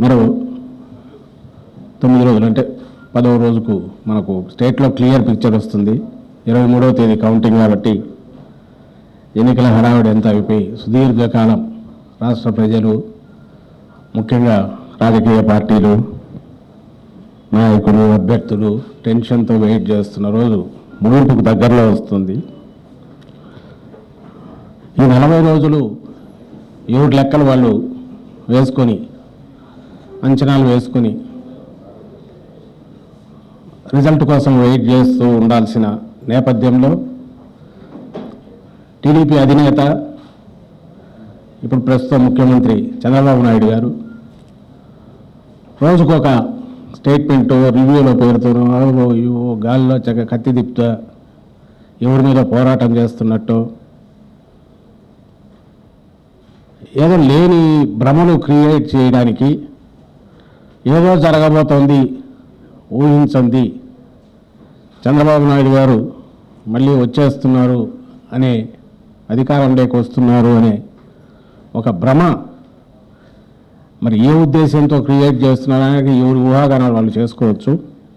మరో తొమ్మిది రోజులు అంటే పదవ రోజుకు మనకు స్టేట్లో క్లియర్ పిక్చర్ వస్తుంది ఇరవై మూడవ తేదీ కౌంటింగ్ కాబట్టి ఎన్నికల హడావిడి ఎంత అయిపోయి సుదీర్ఘకాలం రాష్ట్ర ప్రజలు ముఖ్యంగా రాజకీయ పార్టీలు నాయకులు అభ్యర్థులు టెన్షన్తో వెయిట్ చేస్తున్న రోజు ముగింపుకు దగ్గరలో వస్తుంది ఈ నలభై రోజులు ఎవరి లెక్కలు వాళ్ళు వేసుకొని అంచనాలు వేసుకొని రిజల్ట్ కోసం వెయిట్ చేస్తూ ఉండాల్సిన నేపథ్యంలో టీడీపీ అధినేత ఇప్పుడు ప్రస్తుతం ముఖ్యమంత్రి చంద్రబాబు నాయుడు గారు రోజుకొక స్టేట్మెంట్ రివ్యూలో పేరుతోనో అవో ఇవో గాల్లో చక్క కత్తి తిప్పుతా ఎవరి మీద పోరాటం చేస్తున్నట్టు ఏదో లేని భ్రమలు క్రియేట్ చేయడానికి ఏదో జరగబోతోంది ఊహించండి చంద్రబాబు నాయుడు గారు మళ్ళీ వచ్చేస్తున్నారు అనే అధికారంలోకి వస్తున్నారు అనే ఒక భ్రమ మరి ఏ ఉద్దేశంతో క్రియేట్ చేస్తున్నారనేది ఎవరి ఊహాగానాలు వాళ్ళు చేసుకోవచ్చు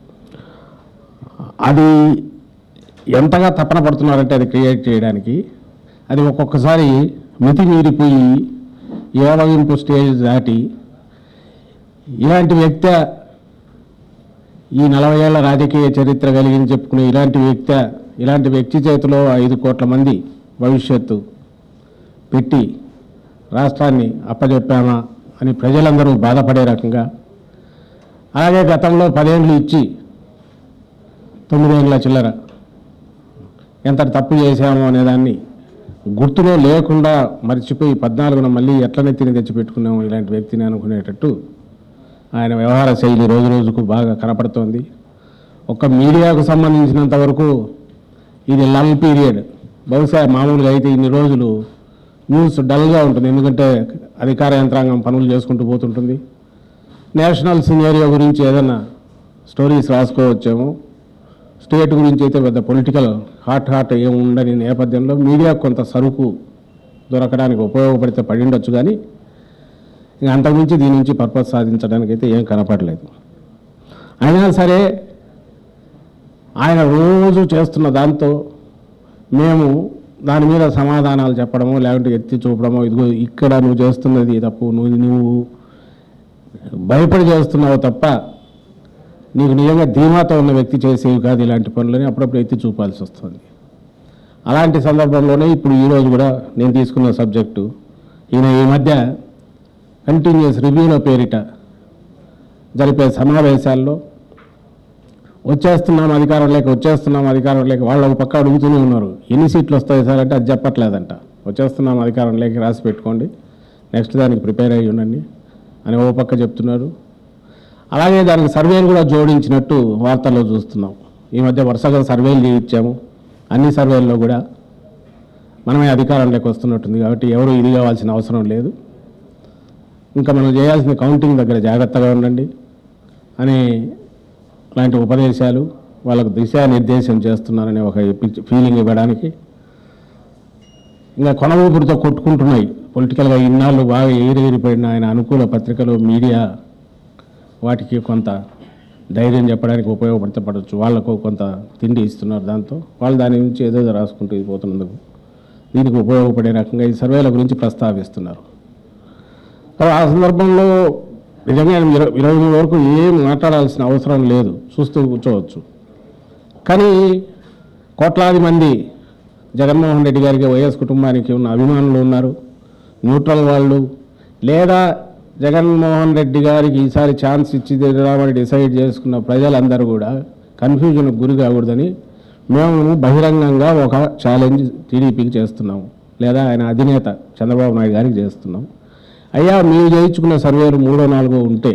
అది ఎంతగా తపన పడుతున్నారంటే అది క్రియేట్ చేయడానికి అది ఒక్కొక్కసారి మితిమీరిపోయి ఏవగింపు స్టేజ్ దాటి ఇలాంటి వ్యక్తి ఈ నలభై ఏళ్ల రాజకీయ చరిత్ర కలిగిన చెప్పుకునే ఇలాంటి వ్యక్తి ఇలాంటి వ్యక్తి చేతిలో ఐదు కోట్ల మంది భవిష్యత్తు పెట్టి రాష్ట్రాన్ని అప్పజెప్పామా అని ప్రజలందరూ బాధపడే రకంగా అలాగే గతంలో పదేళ్ళు ఇచ్చి తొమ్మిదేళ్ళ చిల్లర ఎంత తప్పు చేశామో అనేదాన్ని గుర్తులో లేకుండా మర్చిపోయి పద్నాలుగున మళ్ళీ ఎట్లనే తిని తెచ్చిపెట్టుకున్నాము ఇలాంటి వ్యక్తిని అనుకునేటట్టు ఆయన వ్యవహార శైలి రోజు రోజుకు బాగా కనపడుతోంది ఒక్క మీడియాకు సంబంధించినంత వరకు ఇది లల్ పీరియడ్ బహుశా మామూలుగా అయితే ఇన్ని రోజులు న్యూస్ డల్గా ఉంటుంది ఎందుకంటే అధికార యంత్రాంగం పనులు చేసుకుంటూ పోతుంటుంది నేషనల్ సినేరియో గురించి ఏదైనా స్టోరీస్ రాసుకోవచ్చేమో స్టేట్ గురించి అయితే పెద్ద పొలిటికల్ హాట్ హాట్ ఏం ఉండని నేపథ్యంలో మీడియా కొంత సరుకు దొరకడానికి ఉపయోగపడితే పడిండొచ్చు కానీ ఇంకా అంతకుమించి దీని నుంచి పర్పస్ సాధించడానికి అయితే ఏం కనపడలేదు అయినా సరే ఆయన రోజు చేస్తున్న దాంతో మేము దాని మీద సమాధానాలు చెప్పడమో లేకుంటే ఎత్తి చూపడమో ఇదిగో ఇక్కడ నువ్వు చేస్తున్నది తప్పు నువ్వు నువ్వు భయపడి చేస్తున్నావు తప్ప నీకు నిజంగా ధీమాతో ఉన్న వ్యక్తి చేసేవి కాదు ఇలాంటి పనులని అప్పుడప్పుడు ఎత్తి చూపాల్సి వస్తుంది అలాంటి సందర్భంలోనే ఇప్పుడు ఈరోజు కూడా నేను తీసుకున్న సబ్జెక్టు ఈయన ఈ మధ్య కంటిన్యూస్ రివ్యూలో పేరిట జరిపే సమావేశాల్లో వచ్చేస్తున్నాం అధికారం లేక వచ్చేస్తున్నాం అధికారం లేక వాళ్ళు ఒక పక్క అడుగుతూనే ఉన్నారు ఎన్ని సీట్లు వస్తాయి సార్ అంటే అది చెప్పట్లేదంట వచ్చేస్తున్నాం అధికారం లేక రాసి పెట్టుకోండి నెక్స్ట్ దానికి ప్రిపేర్ అయ్యి ఉండండి అని ఓ పక్క చెప్తున్నారు అలాగే దానికి సర్వేలు కూడా జోడించినట్టు వార్తల్లో చూస్తున్నాం ఈ మధ్య వరుసగా సర్వేలు చేయించాము అన్ని సర్వేల్లో కూడా మనమే అధికారంలోకి వస్తున్నట్టుంది కాబట్టి ఎవరు ఇది కావాల్సిన అవసరం లేదు ఇంకా మనం చేయాల్సిన కౌంటింగ్ దగ్గర జాగ్రత్తగా ఉండండి అనే లాంటి ఉపదేశాలు వాళ్ళకు దిశానిర్దేశం చేస్తున్నారనే ఒక పిచ్- ఫీలింగ్ ఇవ్వడానికి ఇంకా కొన ఊపిరితో కొట్టుకుంటున్నాయి పొలిటికల్గా ఇన్నాళ్ళు బాగా ఎగిరెగిరిపోయిన ఆయన అనుకూల పత్రికలు మీడియా వాటికి కొంత ధైర్యం చెప్పడానికి ఉపయోగపడవచ్చు వాళ్ళకు కొంత తిండి ఇస్తున్నారు దాంతో వాళ్ళు దాని నుంచి ఏదో రాసుకుంటూ పోతున్నందుకు దీనికి ఉపయోగపడే రకంగా ఈ సర్వేల గురించి ప్రస్తావిస్తున్నారు కాబట్టి ఆ సందర్భంలో నిజంగా ఆయన ఇరవై ఇరవై మూడు వరకు ఏం మాట్లాడాల్సిన అవసరం లేదు చూస్తూ కూర్చోవచ్చు కానీ కోట్లాది మంది జగన్మోహన్ రెడ్డి గారికి వైఎస్ కుటుంబానికి ఉన్న అభిమానులు ఉన్నారు న్యూట్రల్ వాళ్ళు లేదా జగన్మోహన్ రెడ్డి గారికి ఈసారి ఛాన్స్ ఇచ్చి తీరామని డిసైడ్ చేసుకున్న ప్రజలందరూ కూడా కన్ఫ్యూజన్కి గురి కాకూడదని మేము బహిరంగంగా ఒక ఛాలెంజ్ టీడీపీకి చేస్తున్నాము లేదా ఆయన అధినేత చంద్రబాబు నాయుడు గారికి చేస్తున్నాం అయ్యా మీరు చేయించుకున్న సర్వేలు మూడో నాలుగో ఉంటే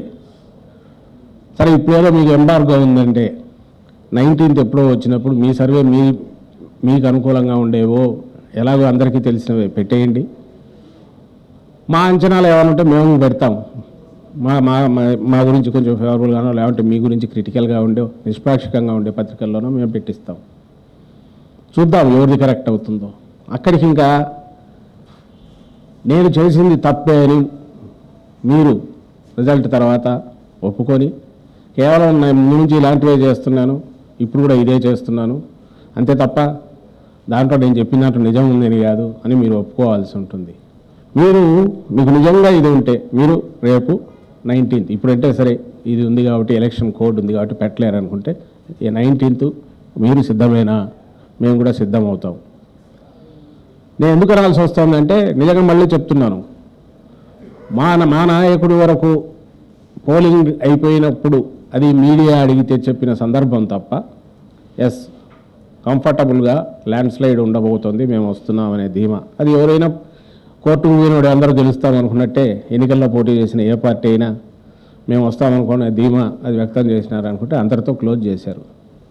సరే ఇప్పుడేదో మీకు ఎంబార్గో ఉందంటే నైన్టీన్త్ ఎప్పుడో వచ్చినప్పుడు మీ సర్వే మీ మీకు అనుకూలంగా ఉండేవో ఎలాగో అందరికీ తెలిసినవే పెట్టేయండి మా అంచనాలు ఏమైనా ఉంటే మేము పెడతాం మా మా మా- మా గురించి కొంచెం ఫేవరబుల్గానో లేకుంటే మీ గురించి క్రిటికల్గా ఉండే నిష్పాక్షికంగా ఉండే పత్రికల్లోనో మేము పెట్టిస్తాం చూద్దాం ఎవరిది కరెక్ట్ అవుతుందో అక్కడికి ఇంకా నేను చేసింది తప్పే అని మీరు రిజల్ట్ తర్వాత ఒప్పుకొని కేవలం నేను ముందు నుంచి ఇలాంటివే చేస్తున్నాను ఇప్పుడు కూడా ఇదే చేస్తున్నాను అంతే తప్ప దాంట్లో నేను చెప్పినట్టు నిజం ఉందని కాదు అని మీరు ఒప్పుకోవాల్సి ఉంటుంది మీరు మీకు నిజంగా ఇది ఉంటే మీరు రేపు నైన్టీన్త్ ఇప్పుడంటే సరే ఇది ఉంది కాబట్టి ఎలక్షన్ కోడ్ ఉంది కాబట్టి పెట్టలేరు అనుకుంటే ఈ నైన్టీన్త్ మీరు సిద్ధమేనా మేము కూడా సిద్ధం అవుతాం నేను ఎందుకు రావాల్సి వస్తుందంటే నిజంగా మళ్ళీ చెప్తున్నాను మా మా నాయకుడి వరకు పోలింగ్ అయిపోయినప్పుడు అది మీడియా అడిగితే చెప్పిన సందర్భం తప్ప ఎస్ కంఫర్టబుల్గా ల్యాండ్ స్లైడ్ ఉండబోతుంది మేము వస్తున్నాం అనే ధీమా అది ఎవరైనా కోర్టుకు పోయినోడు అందరూ గెలుస్తాం అనుకున్నట్టే ఎన్నికల్లో పోటీ చేసిన ఏ పార్టీ అయినా మేము వస్తామనుకునే ధీమా అది వ్యక్తం చేసినారు అనుకుంటే అందరితో క్లోజ్ చేశారు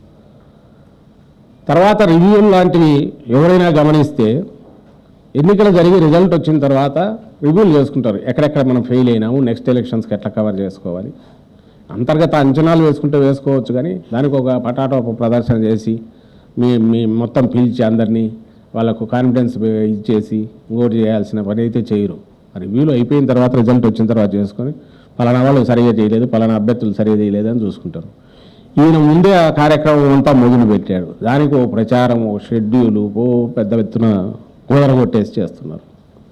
తర్వాత రివ్యూలు లాంటివి ఎవరైనా గమనిస్తే ఎన్నికలు జరిగి రిజల్ట్ వచ్చిన తర్వాత రివ్యూలు చేసుకుంటారు ఎక్కడెక్కడ మనం ఫెయిల్ అయినాము నెక్స్ట్ ఎలక్షన్స్కి ఎట్లా కవర్ చేసుకోవాలి అంతర్గత అంచనాలు వేసుకుంటే వేసుకోవచ్చు కానీ దానికి ఒక పటాటోప ప్రదర్శన చేసి మీ మీ మొత్తం పిలిచి అందరినీ వాళ్ళకు కాన్ఫిడెన్స్ ఇచ్చేసి ఇంకోటి చేయాల్సిన పని అయితే చేయరు ఆ రివ్యూలు అయిపోయిన తర్వాత రిజల్ట్ వచ్చిన తర్వాత చేసుకొని పలానా వాళ్ళు సరిగా చేయలేదు పలానా అభ్యర్థులు సరిగా చేయలేదు అని చూసుకుంటారు ఈయన ముందే ఆ కార్యక్రమం అంతా మొదలు పెట్టాడు దానికి ఓ ప్రచారం ఓ షెడ్యూలు ఓ పెద్ద ఎత్తున కుదరగొట్టేసి చేస్తున్నారు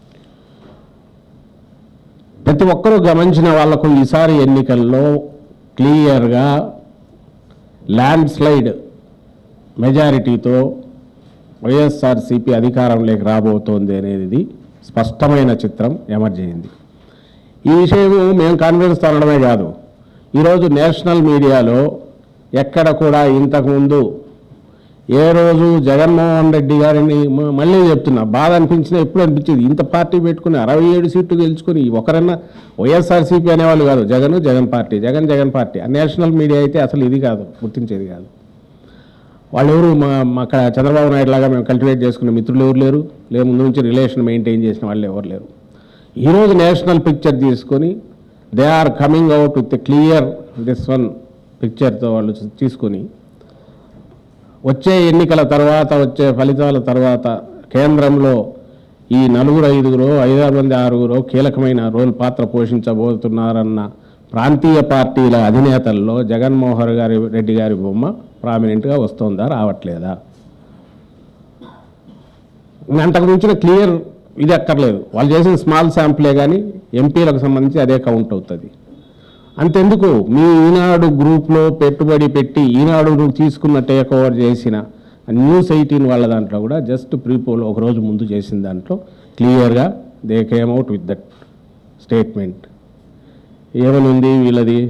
ప్రతి ఒక్కరూ గమనించిన వాళ్లకు ఈసారి ఎన్నికల్లో క్లియర్గా ల్యాండ్ స్లైడ్ మెజారిటీతో వైఎస్ఆర్సీపీ అధికారంలోకి రాబోతోంది అనేది స్పష్టమైన చిత్రం ఎమర్జ్ అయింది ఈ విషయం మేము కాన్ఫిడెన్స్ అనడమే కాదు ఈరోజు నేషనల్ మీడియాలో ఎక్కడ కూడా ఇంతకుముందు ఏ రోజు జగన్మోహన్ రెడ్డి గారిని మ- మళ్ళీ చెప్తున్నా బాధ అనిపించినా ఎప్పుడు అనిపించింది ఇంత పార్టీ పెట్టుకుని అరవై ఏడు సీట్లు గెలుచుకుని ఒకరన్నా వైఎస్ఆర్సీపీ అనేవాళ్ళు కాదు జగన్ జగన్ పార్టీ జగన్ జగన్ పార్టీ ఆ నేషనల్ మీడియా అయితే అసలు ఇది కాదు గుర్తించేది కాదు వాళ్ళు ఎవరు మా మా అక్కడ చంద్రబాబు నాయుడు లాగా మేము కల్టివేట్ చేసుకున్న మిత్రులు ఎవరు లేరు లేదు ముందు నుంచి రిలేషన్ మెయింటైన్ చేసిన వాళ్ళు ఎవరు లేరు ఈరోజు నేషనల్ పిక్చర్ తీసుకొని they are coming out with clear this one పిక్చర్తో వాళ్ళు తీసుకొని వచ్చే ఎన్నికల తర్వాత వచ్చే ఫలితాల తర్వాత కేంద్రంలో ఈ నలుగురు ఐదుగురు ఐదారు మంది ఆరుగురు కీలకమైన రోల్ పాత్ర పోషించబోతున్నారన్న ప్రాంతీయ పార్టీల అధినేతల్లో జగన్మోహన్ గారి రెడ్డి గారి బొమ్మ ప్రామినెంట్గా వస్తుందా రావట్లేదా ఇంకా అంతకు మించిన క్లియర్ ఇది అక్కర్లేదు వాళ్ళు చేసిన స్మాల్ శాంపులే కానీ ఎంపీలకు సంబంధించి అదే కౌంట్ అవుతుంది అంతెందుకు మీ ఈనాడు గ్రూప్లో పెట్టుబడి పెట్టి ఈనాడు నువ్వు తీసుకున్న టేక్ ఓవర్ చేసిన న్యూస్ ఎయిటీన్ వాళ్ళ దాంట్లో కూడా జస్ట్ ప్రీపోల్ ఒక రోజు ముందు చేసిన దాంట్లో క్లియర్గా they came out with that statement ఏమని ఉంది వీళ్ళది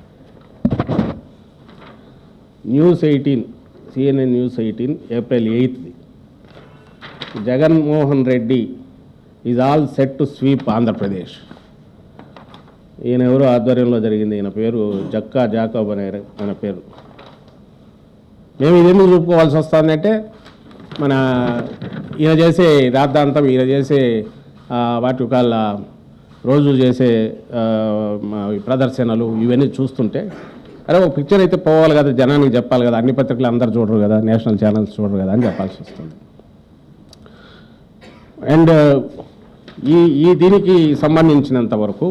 news eighteen CNN news eighteen April ఎయిత్ది Jaganmohan Reddy is all set to sweep Andhra Pradesh ఈయన ఎవరు ఆధ్వర్యంలో జరిగింది ఈయన పేరు జక్కా జాకబ్ అనే ఆయన పేరు మేము ఇదేందుకు చూపుకోవాల్సి వస్తుందంటే మన ఈయన చేసే రాద్ధాంతం ఈయన చేసే ఆ, వాటి కాళ్ళ రోజు చేసే ఆ, మా ఈ ప్రదర్శనలు ఇవన్నీ చూస్తుంటే అరే ఒక పిక్చర్ అయితే పోవాలి కదా జనానికి చెప్పాలి కదా అన్ని పత్రికలు అందరు చూడరు కదా నేషనల్ ఛానల్స్ చూడరు కదా అని చెప్పాల్సి వస్తుంది అండ్ ఈ ఈ దీనికి సంబంధించినంత వరకు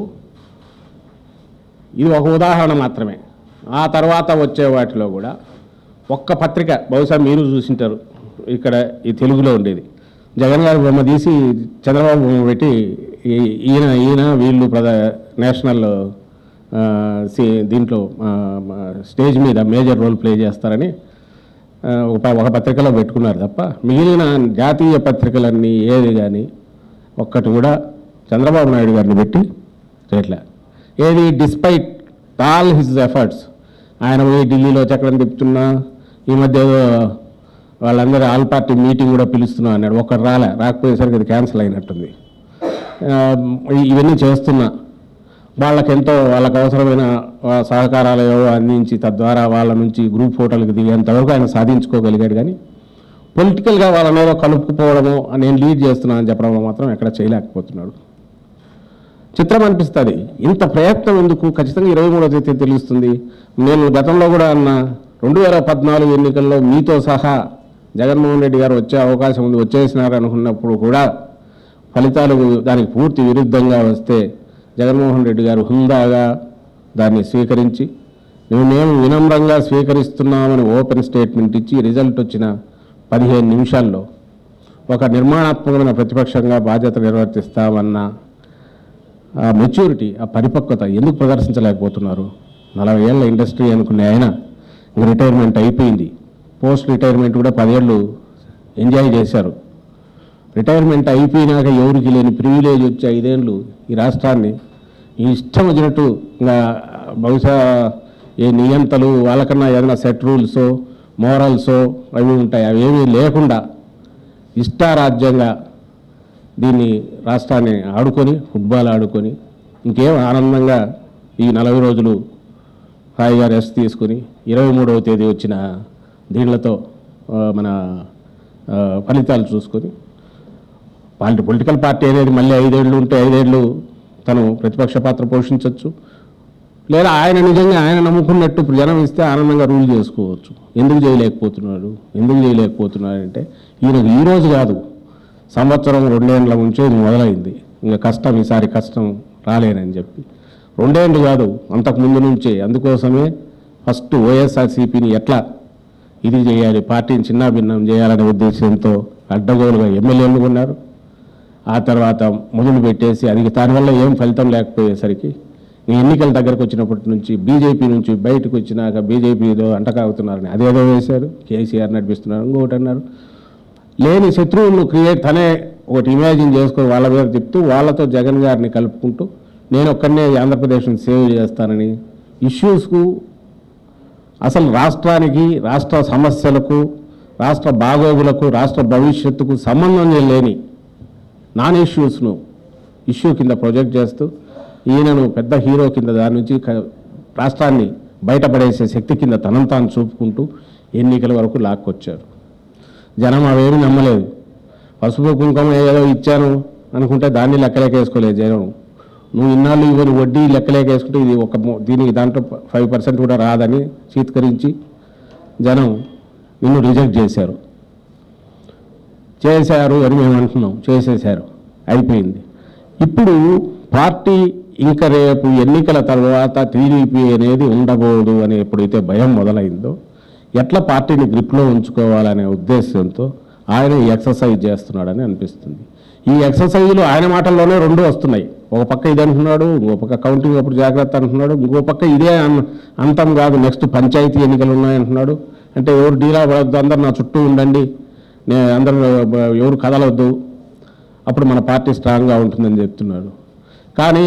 ఇది ఒక ఉదాహరణ మాత్రమే ఆ తర్వాత వచ్చే వాటిలో కూడా ఒక్క పత్రిక బహుశా మీరు చూసింటారు ఇక్కడ ఈ తెలుగులో ఉండేది జగన్ గారి బొమ్మ తీసి చంద్రబాబు బొమ్మ పెట్టి ఈ- ఈయన ఈయన వీళ్ళు ప్రధా నేషనల్ ఆ, సి- దీంట్లో ఆ, ఆ, స్టేజ్ మీద మేజర్ రోల్ ప్లే చేస్తారని ఆ, ఒక ప- ఒక పత్రికలో పెట్టుకున్నారు తప్ప మిగిలిన జాతీయ పత్రికలన్నీ ఏది కానీ ఒక్కటి కూడా చంద్రబాబు నాయుడు గారిని పెట్టి చేయట్లే ఏది డిస్పైట్ ఆల్ హిజ్ ఎఫర్ట్స్ ఆయన పోయి ఢిల్లీలో చక్రం తిప్పుతున్నా ఈ మధ్య ఏదో వాళ్ళందరూ ఆల్ పార్టీ మీటింగ్ కూడా పిలుస్తున్నా అన్నాడు ఒక్కరు రాలే రాకపోయేసరికి అది క్యాన్సిల్ అయినట్టుంది ఆ, ఇవన్నీ చేస్తున్నా వాళ్ళకి ఎంతో వాళ్ళకి అవసరమైన ఆ, సహకారాలు ఏవో అందించి తద్వారా వాళ్ళ నుంచి గ్రూప్ ఫోటోలకు దిగేంతవరకు ఆయన సాధించుకోగలిగాడు కానీ పొలిటికల్గా వాళ్ళని ఏదో కలుపుకుపోవడము నేను లీడ్ చేస్తున్నాను అని చెప్పడంలో మాత్రం ఎక్కడ చేయలేకపోతున్నాడు చిత్రం అనిపిస్తుంది ఇంత ప్రయత్నం ఎందుకు ఖచ్చితంగా ఇరవై మూడో తేదీ తెలుస్తుంది నేను గతంలో కూడా అన్న రెండు వేల పద్నాలుగు ఎన్నికల్లో మీతో సహా జగన్మోహన్ రెడ్డి గారు వచ్చే అవకాశం ఉంది వచ్చేసినారు అనుకున్నప్పుడు కూడా ఫలితాలు దానికి పూర్తి విరుద్ధంగా వస్తే జగన్మోహన్ రెడ్డి గారు హుందాగా దాన్ని స్వీకరించి మేము మేము వినమ్రంగా స్వీకరిస్తున్నామని ఓపెన్ స్టేట్మెంట్ ఇచ్చి రిజల్ట్ వచ్చిన పదిహేను నిమిషాల్లో ఒక నిర్మాణాత్మకమైన ప్రతిపక్షంగా బాధ్యత నిర్వర్తిస్తామన్న ఆ మెచ్యూరిటీ ఆ పరిపక్వత ఎందుకు ప్రదర్శించలేకపోతున్నారు నలభై ఏళ్ళ ఇండస్ట్రీ అనుకునే ఆయన ఇంక రిటైర్మెంట్ అయిపోయింది పోస్ట్ రిటైర్మెంట్ కూడా పదేళ్ళు ఎంజాయ్ చేశారు రిటైర్మెంట్ అయిపోయినాక ఎవరికి లేని ప్రివిలేజ్ వచ్చి ఐదేళ్ళు ఈ రాష్ట్రాన్ని ఈ ఇష్టం వచ్చినట్టు ఇంకా బహుశా ఏ నియంతలు వాళ్ళకన్నా ఏదైనా సెట్ రూల్సో మోరల్సో అవి ఉంటాయి అవి ఏమీ లేకుండా ఇష్టారాజ్యంగా దీన్ని రాష్ట్రాన్ని ఆడుకొని ఫుట్బాల్ ఆడుకొని ఇంకేం ఆనందంగా ఈ నలభై రోజులు హాయిగా రెస్ట్ తీసుకుని ఇరవై మూడవ తేదీ వచ్చిన దీళ్లతో ఆ, మన ఆ, ఫలితాలు చూసుకొని పార్టీ పొలిటికల్ పార్టీ అనేది మళ్ళీ ఐదేళ్ళు ఉంటే ఐదేళ్ళు తను ప్రతిపక్ష పాత్ర పోషించవచ్చు లేదా ఆయన నిజంగా ఆయన నమ్ముకున్నట్టు జనం ఇస్తే ఆనందంగా రూల్ చేసుకోవచ్చు ఎందుకు చేయలేకపోతున్నాడు ఎందుకు చేయలేకపోతున్నాడు అంటే ఈయనకు ఈ రోజు కాదు సంవత్సరం రెండేళ్ళ నుంచే ఇది మొదలైంది ఇంకా కష్టం ఈసారి కష్టం రాలేనని చెప్పి రెండేళ్ళు కాదు అంతకు ముందు నుంచే అందుకోసమే ఫస్ట్ వైఎస్ఆర్సీపీని ఎట్లా ఇది చేయాలి పార్టీని చిన్నాభిన్నం చేయాలనే ఉద్దేశంతో అడ్డగోలుగా ఎమ్మెల్యేలు కొన్నారు ఆ తర్వాత మొదలు పెట్టేసి అది దానివల్ల ఏం ఫలితం లేకపోయేసరికి ఈ ఎన్నికల దగ్గరకు వచ్చినప్పటి నుంచి బీజేపీ నుంచి బయటకు వచ్చినాక బీజేపీలో అంటకాగుతున్నారని అదేదో వేశారు కేసీఆర్ నడిపిస్తున్నారు ఇంకొకటి అన్నారు లేని శత్రువులను క్రియేట్ తనే ఒకటి ఇమాజిన్ చేసుకొని వాళ్ళ మీద చెప్తూ వాళ్ళతో జగన్ గారిని కలుపుకుంటూ నేను ఒక్కడనే ఆంధ్రప్రదేశ్ని సేవ్ చేస్తానని ఇష్యూస్కు అసలు రాష్ట్రానికి రాష్ట్ర సమస్యలకు రాష్ట్ర బాగోగులకు రాష్ట్ర భవిష్యత్తుకు సంబంధం లేని నాన్ ఇష్యూస్ను ఇష్యూ కింద ప్రొజెక్ట్ చేస్తూ ఈయనను పెద్ద హీరో కింద దాని నుంచి క- రాష్ట్రాన్ని బయటపడేసే శక్తి కింద తనను తాను చూపుకుంటూ ఎన్నికల వరకు లాక్కొచ్చారు జనం అవేమీ నమ్మలేదు పసుపు కుంకుమ ఏదో ఇచ్చాను అనుకుంటే దాన్ని లెక్కలేకేసుకోలేదు జనం నువ్వు ఇన్నాళ్ళు ఇవ్వని వడ్డీ లెక్కలేకేసుకుంటే ఇది ఒక మొ- దీనికి దాంట్లో ఫైవ్ పర్సెంట్ కూడా రాదని చీత్కరించి జనం నిన్ను రిజెక్ట్ చేశారు చేశారు అని మేము అంటున్నాం చేసేశారు అయిపోయింది ఇప్పుడు పార్టీ ఇంకా రేపు ఎన్నికల తర్వాత టీడీపీ అనేది ఉండబోదు అని ఎప్పుడైతే భయం మొదలైందో ఎట్లా పార్టీని గ్రిప్లో ఉంచుకోవాలనే ఉద్దేశంతో ఆయన ఈ ఎక్సర్సైజ్ చేస్తున్నాడని అనిపిస్తుంది ఈ ఎక్సర్సైజ్లో ఆయన మాటల్లోనే రెండు వస్తున్నాయి ఒక పక్క ఇది అంటున్నాడు ఇంకో పక్క కౌంటింగ్ అప్పుడు జాగ్రత్త అంటున్నాడు ఇంకో పక్క ఇదే అన్- అంతం కాదు నెక్స్ట్ పంచాయతీ ఎన్నికలు ఉన్నాయంటున్నాడు అంటే ఎవరు డీలా పడద్దు అందరు నా చుట్టూ ఉండండి నేను అందరూ బ- ఎవరు కదలొద్దు అప్పుడు మన పార్టీ స్ట్రాంగ్గా ఉంటుందని చెప్తున్నాడు కానీ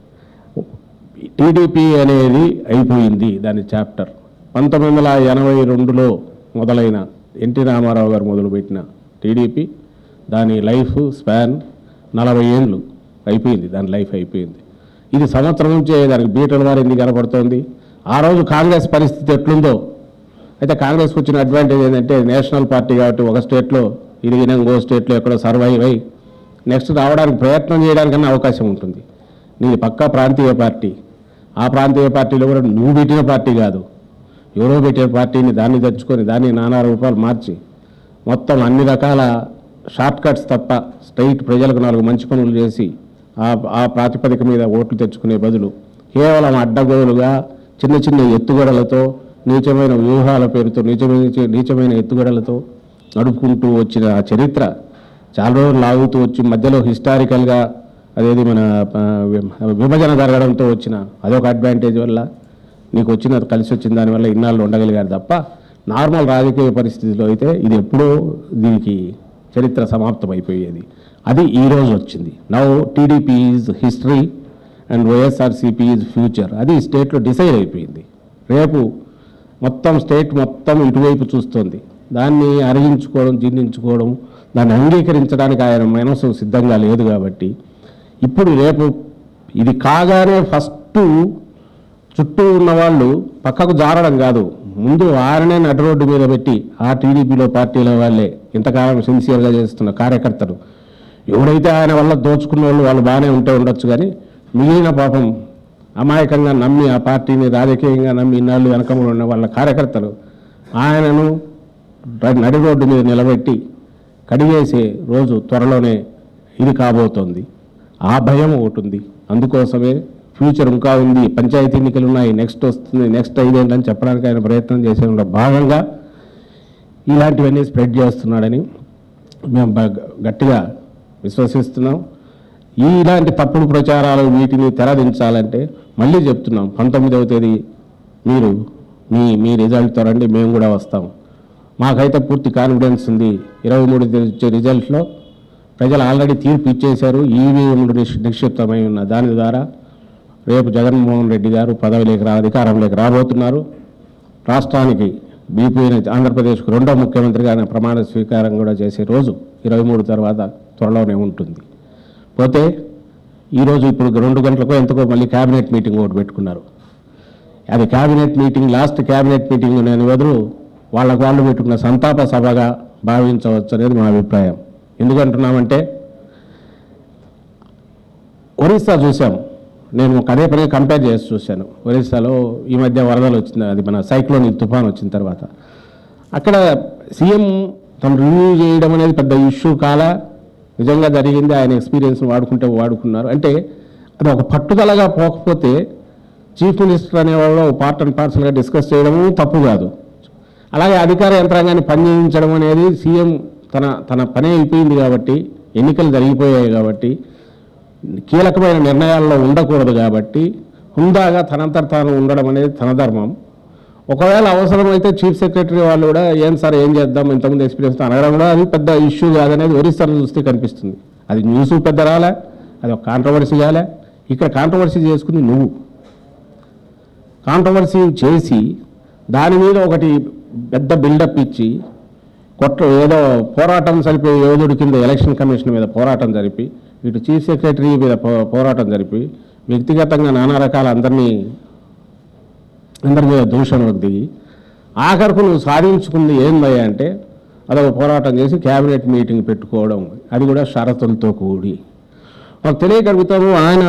టీడీపీ అనేది అయిపోయింది దాని చాప్టర్ పంతొమ్మిది వందల ఎనభై రెండులో మొదలైన ఎన్టీ రామారావు గారు మొదలుపెట్టిన టీడీపీ దాని లైఫ్ స్పాన్ నలభై ఏళ్ళు అయిపోయింది దాని లైఫ్ అయిపోయింది ఇది సంవత్సరం నుంచే దానికి బీటల వారు ఎందుకు కనపడుతోంది ఆ రోజు కాంగ్రెస్ పరిస్థితి ఎట్లుందో అయితే కాంగ్రెస్కి వచ్చిన అడ్వాంటేజ్ ఏంటంటే నేషనల్ పార్టీ కాబట్టి ఒక స్టేట్లో ఇరిగిన ఇంకో స్టేట్లో ఎక్కడో సర్వైవ్ అయ్యి నెక్స్ట్ రావడానికి ప్రయత్నం చేయడానికన్నా అవకాశం ఉంటుంది నీది పక్కా ప్రాంతీయ పార్టీ ఆ ప్రాంతీయ పార్టీలో కూడా నువ్వు పెట్టిన పార్టీ కాదు ఎవరో పెట్టిన పార్టీని దాన్ని తెచ్చుకొని దాన్ని నానా రూపాయలు మార్చి మొత్తం అన్ని రకాల షార్ట్ కట్స్ తప్ప స్ట్రైట్ ప్రజలకు నాలుగు మంచి పనులు చేసి ఆ ఆ ప్రాతిపదిక మీద ఓట్లు తెచ్చుకునే బదులు కేవలం అడ్డగోలుగా చిన్న చిన్న ఎత్తుగడలతో నీచమైన వ్యూహాల పేరుతో నీచమైన నీచమైన ఎత్తుగడలతో నడుపుకుంటూ వచ్చిన ఆ చరిత్ర చాలా రోజులు లాగుతూ వచ్చి మధ్యలో హిస్టారికల్గా అదేది మన ఆ, వి- విభజన జరగడంతో వచ్చిన అదొక అడ్వాంటేజ్ వల్ల నీకు వచ్చిన కలిసి వచ్చిన దానివల్ల ఇన్నాళ్ళు ఉండగలిగారు తప్ప నార్మల్ రాజకీయ పరిస్థితిలో అయితే ఇది ఎప్పుడో దీనికి చరిత్ర సమాప్తం అయిపోయేది అది ఈ రోజు వచ్చింది now TDP is history and YSRCP is future అది స్టేట్లో డిసైడ్ అయిపోయింది రేపు మొత్తం స్టేట్ మొత్తం ఇటువైపు చూస్తుంది దాన్ని అరిగించుకోవడం జీర్ణించుకోవడం దాన్ని అంగీకరించడానికి ఆయన మనసు సిద్ధంగా లేదు కాబట్టి ఇప్పుడు రేపు ఇది కాగానే ఫస్ట్ చుట్టూ ఉన్న వాళ్ళు పక్కకు జారడం కాదు ముందు ఆయననే నటు రోడ్డు మీద పెట్టి ఆ టీడీపీలో పార్టీల వాళ్ళే ఇంతకాలం సిన్సియర్గా చేస్తున్న కార్యకర్తలు ఎవడైతే ఆయన వల్ల దోచుకున్న వాళ్ళు వాళ్ళు బాగానే ఉంటే ఉండొచ్చు కానీ మిగిలిన పాపం అమాయకంగా నమ్మి ఆ పార్టీని రాజకీయంగా నమ్మి ఇన్నాళ్ళు వెనకములు ఉన్న వాళ్ళ కార్యకర్తలు ఆయనను ర- నడి రోడ్డు మీద నిలబెట్టి కడిగేసే రోజు త్వరలోనే ఇది కాబోతోంది ఆ భయం ఒకటి ఉంది అందుకోసమే ఫ్యూచర్ ఇంకా ఉంది పంచాయతీ ఎన్నికలు ఉన్నాయి నెక్స్ట్ వస్తుంది నెక్స్ట్ ఐదేళ్ళని చెప్పడానికి ఆయన ప్రయత్నం చేసే భాగంగా ఇలాంటివన్నీ స్ప్రెడ్ చేస్తున్నాడని మేము బ- గట్టిగా విశ్వసిస్తున్నాం ఈ ఇలాంటి తప్పుడు ప్రచారాలు వీటిని తెరదించాలంటే మళ్ళీ చెప్తున్నాం పంతొమ్మిదవ తేదీ మీరు మీ మీ రిజల్ట్తో రండి మేము కూడా వస్తాం మాకైతే పూర్తి కాన్ఫిడెన్స్ ఉంది ఇరవై మూడు వచ్చే రిజల్ట్లో ప్రజలు ఆల్రెడీ తీర్పు ఇచ్చేశారు ఈవీఎంలు నిక్షిప్తమై ఉన్న దాని ద్వారా రేపు జగన్మోహన్ రెడ్డి గారు పదవిలోకి రా అధికారంలోకి రాబోతున్నారు రాష్ట్రానికి బీపీని ఆంధ్రప్రదేశ్కు రెండో ముఖ్యమంత్రిగా ఆయన ప్రమాణ స్వీకారం కూడా చేసే రోజు ఇరవై మూడు తర్వాత త్వరలోనే ఉంటుంది పోతే ఈరోజు ఇప్పుడు రెండు గంటలకు ఎంతకో మళ్ళీ క్యాబినెట్ మీటింగ్ ఒకటి పెట్టుకున్నారు అది cabinet meeting last cabinet meeting నేను బదులు వాళ్ళకు వాళ్ళు పెట్టుకున్న సంతాప సభగా భావించవచ్చు అనేది మా అభిప్రాయం ఎందుకంటున్నామంటే ఒరిస్సా చూసాం నేను ఒక అదే పని కంపేర్ చేసి చూశాను ఒరిస్సాలో ఈ మధ్య వరదలు వచ్చింది అది మన సైక్లోన్ తుఫాన్ వచ్చిన తర్వాత అక్కడ సీఎం తను రివ్యూ చేయడం అనేది పెద్ద ఇష్యూ కాలా నిజంగా జరిగింది ఆయన ఎక్స్పీరియన్స్ వాడుకుంటే వాడుకున్నారు అంటే అది ఒక పట్టుదలగా పోకపోతే చీఫ్ మినిస్టర్ అనేవాళ్ళు పార్ట్ అండ్ పార్సల్గా డిస్కస్ చేయడము తప్పు కాదు అలాగే అధికార యంత్రాంగాన్ని పనిచేయించడం అనేది సీఎం తన తన పని అయిపోయింది కాబట్టి ఎన్నికలు జరిగిపోయాయి కాబట్టి కీలకమైన నిర్ణయాల్లో ఉండకూడదు కాబట్టి హుందాగా తనంతట తాను ఉండడం అనేది తన ధర్మం ఒకవేళ అవసరమైతే చీఫ్ సెక్రటరీ వాళ్ళు కూడా ఏం సార్ ఏం చేద్దాం ఇంతకుముందు ఎక్స్పీరియన్స్ అనడం కూడా అది పెద్ద ఇష్యూ కాదనేది ఒరిస్సాలో చూస్తే కనిపిస్తుంది అది న్యూస్ పెద్ద రాలే అది ఒక కాంట్రవర్సీ కాలే ఇక్కడ కాంట్రవర్సీ చేసుకుంది నువ్వు కాంట్రవర్సీ చేసి దాని మీద ఒకటి పెద్ద బిల్డప్ ఇచ్చి కొట్ట ఏదో పోరాటం జరిపి యోధుడి కింద ఎలక్షన్ కమిషన్ మీద పోరాటం జరిపి ఇటు చీఫ్ సెక్రటరీ మీద పో- పోరాటం జరిపి వ్యక్తిగతంగా నానా రకాల అందరినీ అందరి మీద దూషణలకు దిగి ఆఖరకు నువ్వు సాధించుకుంది ఏందయ్యా అంటే అదొక పోరాటం చేసి క్యాబినెట్ మీటింగ్ పెట్టుకోవడం అది కూడా షరతులతో కూడి మాకు తెలియగలుగుతాము ఆయన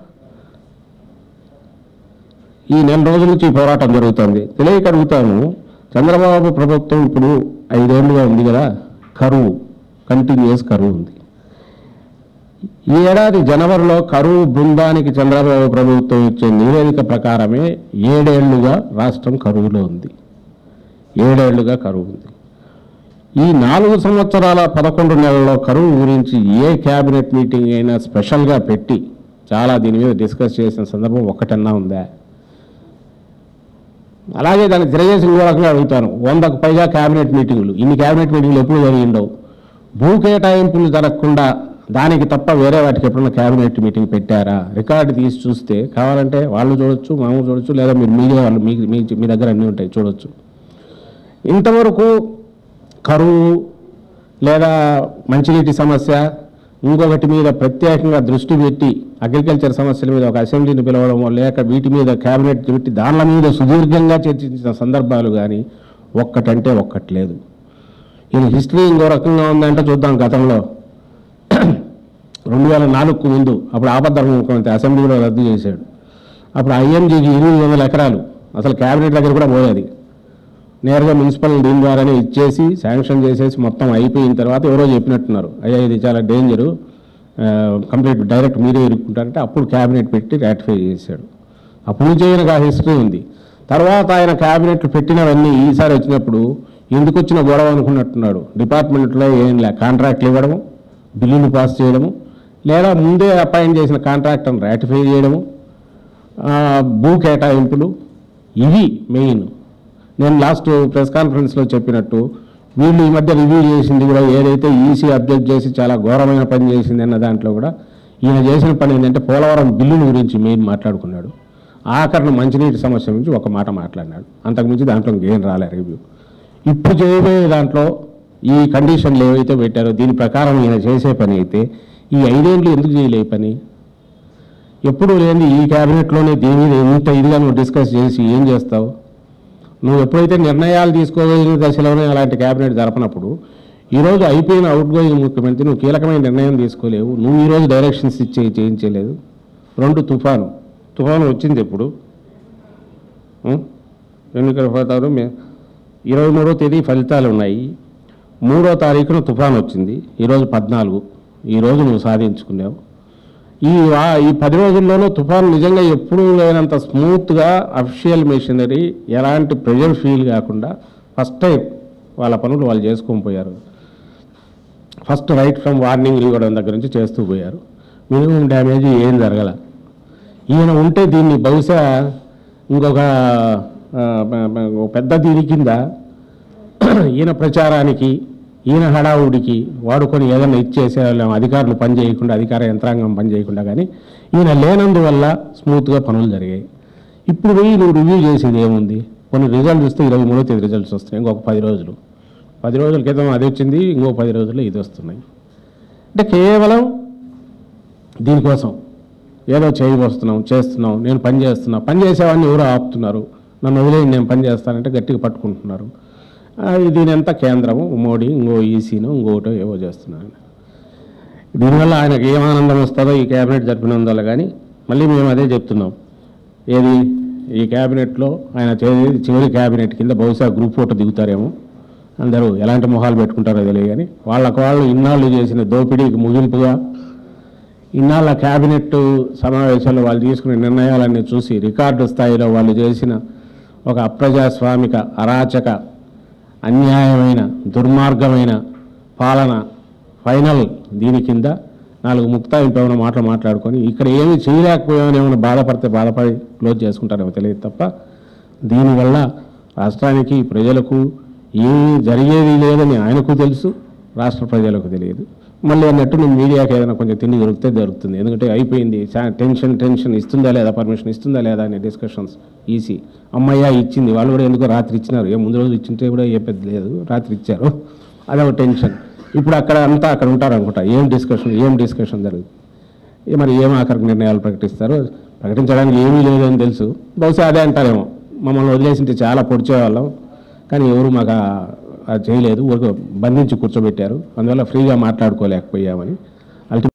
ఈ నెల రోజుల నుంచి ఈ పోరాటం జరుగుతుంది తెలియగలుగుతాము చంద్రబాబు ప్రభుత్వం ఇప్పుడు ఐదేళ్లుగా ఉంది కదా కరువు కంటిన్యూస్ కరువు ఉంది ఈ ఏడాది జనవరిలో కరువు బృందానికి చంద్రబాబు ప్రభుత్వం ఇచ్చే నివేదిక ప్రకారమే ఏడేళ్లుగా రాష్ట్రం కరువులో ఉంది ఏడేళ్లుగా కరువు ఉంది ఈ నాలుగు సంవత్సరాల పదకొండు నెలల్లో కరువు గురించి ఏ క్యాబినెట్ మీటింగ్ అయినా స్పెషల్గా పెట్టి చాలా దీని మీద డిస్కస్ చేసిన సందర్భం ఒకటన్నా ఉందా అలాగే దాన్ని తిరగేసి ఇంకో రకంగా అడుగుతాను వందకు పైగా క్యాబినెట్ మీటింగులు ఇన్ని క్యాబినెట్ మీటింగులు ఎప్పుడు జరిగిండవు భూ కేటాయింపులు జరగకుండా దానికి తప్ప వేరే వాటికి ఎప్పుడైనా క్యాబినెట్ మీటింగ్ పెట్టారా రికార్డు తీసి చూస్తే కావాలంటే వాళ్ళు చూడొచ్చు మామూలు చూడొచ్చు లేదా మీరు మీడియా వాళ్ళు మీ మీ మీ దగ్గర అన్నీ ఉంటాయి చూడొచ్చు ఇంతవరకు కరువు లేదా మంచినీటి సమస్య ఇంకొకటి మీద ప్రత్యేకంగా దృష్టి పెట్టి అగ్రికల్చర్ సమస్యల మీద ఒక అసెంబ్లీని పిలవడమో లేక వీటి మీద క్యాబినెట్ పెట్టి దానిల మీద సుదీర్ఘంగా చర్చించిన సందర్భాలు కానీ ఒక్కటంటే ఒక్కటి లేదు ఈయన హిస్టరీ ఇంకో రకంగా ఉందంటే చూద్దాం గతంలో రెండు వేల నాలుగుకు ముందు అప్పుడు ఆపద్ధర్మ ముఖ్యమంత్రి అసెంబ్లీలో రద్దు చేశాడు అప్పుడు ఐఎంజీకి ఎనిమిది వందల ఎకరాలు అసలు క్యాబినెట్ దగ్గర కూడా పోయేది నేరుగా మున్సిపల్ దీని ద్వారానే ఇచ్చేసి శాంక్షన్ చేసేసి మొత్తం అయిపోయిన తర్వాత ఎవరో చెప్పినట్టున్నారు అయ్యా ఇది చాలా డేంజరు కంప్లీట్ డైరెక్ట్ మీరే ఇరుక్కుంటారంటే అప్పుడు క్యాబినెట్ పెట్టి రాటిఫై చేశాడు అప్పుడు నుంచి ఆయనకు ఆ హిస్టరీ ఉంది తర్వాత ఆయన క్యాబినెట్లు పెట్టినవన్నీ ఈసారి వచ్చినప్పుడు ఎందుకు వచ్చిన గొడవ అనుకున్నట్టున్నాడు డిపార్ట్మెంట్లో ఏం లే కాంట్రాక్ట్లు ఇవ్వడము బిల్లులు పాస్ చేయడము లేదా ముందే అపాయింట్ చేసిన కాంట్రాక్టర్ని రాటిఫై చేయడము ఆ, భూ కేటాయింపులు ఇవి మెయిన్ నేను లాస్ట్ ప్రెస్ కాన్ఫరెన్స్లో చెప్పినట్టు వీళ్ళు ఈ మధ్య రివ్యూ చేసింది కూడా ఏదైతే ఈసీ అబ్జెక్ట్ చేసి చాలా ఘోరమైన పని చేసింది అన్న దాంట్లో కూడా ఈయన చేసిన పని ఏంటంటే పోలవరం బిల్లుల గురించి మెయిన్ మాట్లాడుకున్నాడు ఆఖరణ మంచినీటి సమస్య గురించి ఒక మాట మాట్లాడినాడు అంతకుమించి దాంట్లో ఇంకేం రాలే రివ్యూ ఇప్పుడు చేయబోయే దాంట్లో ఈ కండిషన్లు ఏవైతే పెట్టారో దీని ప్రకారం ఈయన చేసే పని అయితే ఈ ఐదేళ్ళు ఎందుకు చేయలే ఈ పని ఎప్పుడు లేని ఈ క్యాబినెట్లోనే దీని మీద ఇంత ఇదిగా నువ్వు డిస్కస్ చేసి ఏం చేస్తావు నువ్వు ఎప్పుడైతే నిర్ణయాలు తీసుకోగలిగిన దశలోనే అలాంటి క్యాబినెట్ జరపనప్పుడు ఈరోజు అయిపోయిన అవుట్ గోయింగ్ ముఖ్యమంత్రి నువ్వు కీలకమైన నిర్ణయం తీసుకోలేవు నువ్వు ఈరోజు డైరెక్షన్స్ ఇచ్చే చేయించలేదు రెండు తుఫాను తుఫాను వచ్చింది ఎప్పుడు ఉం? ఎన్నికల ఫలితాలు మే ఇరవై మూడో తేదీ ఫలితాలు ఉన్నాయి మూడో తారీఖున తుఫాన్ వచ్చింది ఈరోజు పద్నాలుగు ఈరోజు నువ్వు సాధించుకున్నావు ఈ వా- ఈ పది రోజుల్లోనూ తుఫాన్ నిజంగా ఎప్పుడూ లేనంత స్మూత్గా అఫిషియల్ మెషినరీ ఎలాంటి ప్రెషర్ ఫీల్ కాకుండా ఫస్ట్ టైం వాళ్ళ పనులు వాళ్ళు చేసుకొని పోయారు ఫస్ట్ రైట్ ఫ్రమ్ వార్నింగ్ ఇవ్వడం దగ్గర నుంచి చేస్తూ పోయారు మినిమం డ్యామేజ్ ఏం జరగల ఈయన ఉంటే దీన్ని బహుశా ఇంకొక ఆ, బ- బ- ఓ పెద్ద దీని కింద ఈయన ప్రచారానికి ఈయన హడావుడికి వాడుకొని ఏదైనా ఇచ్చేసే వాళ్ళం అధికారులు పని చేయకుండా అధికార యంత్రాంగం పని చేయకుండా కానీ ఈయన లేనందువల్ల స్మూత్గా పనులు జరిగాయి ఇప్పుడు పోయి నువ్వు రివ్యూ చేసేది ఏముంది కొన్ని రిజల్ట్స్ వస్తే ఇరవై మూడో తేదీ రిజల్ట్స్ వస్తాయి ఇంకొక పది రోజులు పది రోజుల క్రితం అది వచ్చింది ఇంకో పది రోజుల్లో ఇది వస్తున్నాయి అంటే కేవలం దీనికోసం ఏదో చేయబోస్తున్నాం చేస్తున్నాం నేను పని చేస్తున్నా పని చేసేవాడిని ఎవరో ఆపుతున్నారు నన్ను వదిలేయండి నేను పని చేస్తానంటే గట్టిగా పట్టుకుంటున్నారు ఆ, దీని ఎంత కేంద్రము మోడీ ఇంకో ఈసీను ఇంకోటో ఏవో చేస్తున్నారు దీనివల్ల ఆయనకు ఏం ఆనందం వస్తుందో ఈ క్యాబినెట్ జరిపినందువల్ల కానీ మళ్ళీ మేము అదే చెప్తున్నాం ఏది ఈ క్యాబినెట్లో ఆయన చేసేది చివరి క్యాబినెట్ కింద బహుశా గ్రూప్ ఫోటో దిగుతారేమో అందరూ ఎలాంటి మొహాలు పెట్టుకుంటారో తెలియదు కానీ వాళ్ళకు వాళ్ళు ఇన్నాళ్ళు చేసిన దోపిడీకి ముగింపుగా ఇన్నాళ్ళ క్యాబినెట్ సమావేశాల్లో వాళ్ళు తీసుకునే నిర్ణయాలన్నీ చూసి రికార్డు స్థాయిలో వాళ్ళు చేసిన ఒక అప్రజాస్వామిక అరాచక అన్యాయమైన దుర్మార్గమైన పాలన ఫైనల్ దీని కింద నాలుగు ముక్తాయింపు ఏమైనా మాటలు మాట్లాడుకొని ఇక్కడ ఏమీ చేయలేకపోయామని ఏమైనా బాధపడితే బాధపడి క్లోజ్ చేసుకుంటారేమో తెలియదు తప్ప దీనివల్ల రాష్ట్రానికి ప్రజలకు ఏమీ జరిగేది లేదని ఆయనకు తెలుసు రాష్ట్ర ప్రజలకు తెలియదు మళ్ళీ అన్నట్టు నేను మీడియాకి ఏదైనా కొంచెం తిండి దొరికితే దొరుకుతుంది ఎందుకంటే అయిపోయింది చా- టెన్షన్ టెన్షన్ ఇస్తుందా లేదా పర్మిషన్ ఇస్తుందా లేదా అనే డిస్కషన్స్ ఈసీ అమ్మయ్య ఇచ్చింది వాళ్ళు కూడా ఎందుకో రాత్రి ఇచ్చినారు ఏ ముందు రోజు ఇచ్చింటే కూడా ఏ పెద్ద లేదు రాత్రి ఇచ్చారు అదొక టెన్షన్ ఇప్పుడు అక్కడ అంతా అక్కడ ఉంటారు అనుకుంటా ఏం డిస్కషన్ ఏం డిస్కషన్ జరుగుతుంది ఏ మరి ఏం ఆఖరికి నిర్ణయాలు ప్రకటిస్తారు ప్రకటించడానికి ఏమీ లేదని తెలుసు బహుశా అదే అంటారేమో మమ్మల్ని వదిలేసింటే చాలా పొడిచేవాళ్ళం కానీ ఎవరు మాకు ఆ- అది చేయలేదు ఊరికి బంధించి కూర్చోబెట్టారు అందువల్ల ఫ్రీగా మాట్లాడుకోలేకపోయామని